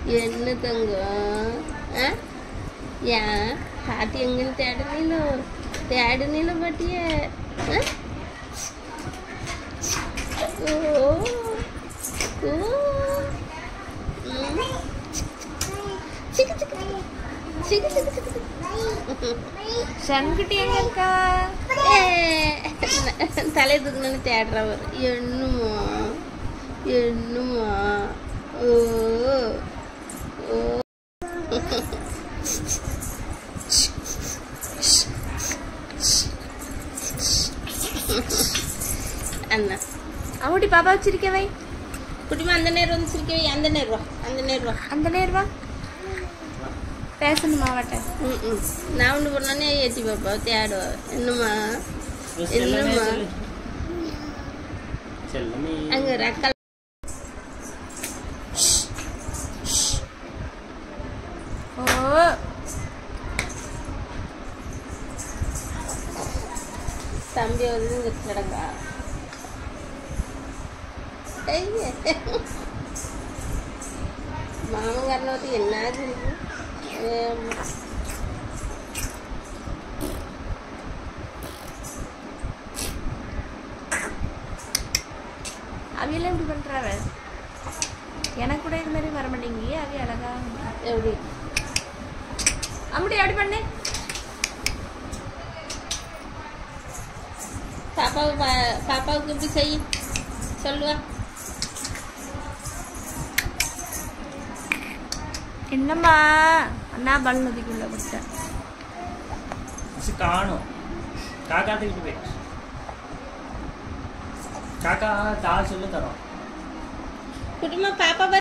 என்ன தங்கம் ஆ ஏன் பாட்டி எங்கன்னு தேடுனீலோ தேடுனீல பாட்டிய ஆ? ஓ ஓ ம். சிக்கு சிக்கு சிக்கு சிக்கு சிக்கு சிக்கு சன்குட்டி எங்க இருக்கா ஏ, தலை தூக்கணும்னு தேடுறவர் என்னமா என்னமா ஓ ஓ அண்ணா அம்முட்டி பாப்பா வச்சிருக்கவை குட்டிமா அந்த நேரம் வந்து சிரிக்கவே அந்த நேரம் வா அந்த நேரம் வா அந்த நேர்வா பேசணுமா அவட்ட ம் ம் நான் ஒன்று பண்ணோன்னே ஏற்றி பாப்பா தேடுவா என்னம்மா என்னம்மா செல்லமே அங்கே ரக்கல் ஓ தம்பி வந்து இங்கே கிடக்கா ஐயே. மாமங்காரனை பற்றி என்ன இருக்கு ஏம்மா. அவியெல்லாம் இப்படி பண்றாவ எனக்கு கூட இது மாதிரி வர மாட்டேங்கி அவி அழகா எப்படி அம்முட்டி எப்படி பண்ணு பாப்பாவுக்கு பா- பாப்பாவுக்கு இப்படி செய் சொல்லுவா என்னம்மா அண்ணா பல் நதிக்குள்ள விட்டேன் மிஸ் காணும் காக்கா தூக்கிட்டு போய் காக்கா தாள் சொல்லு தரோம் குட்டிமா பாப்பா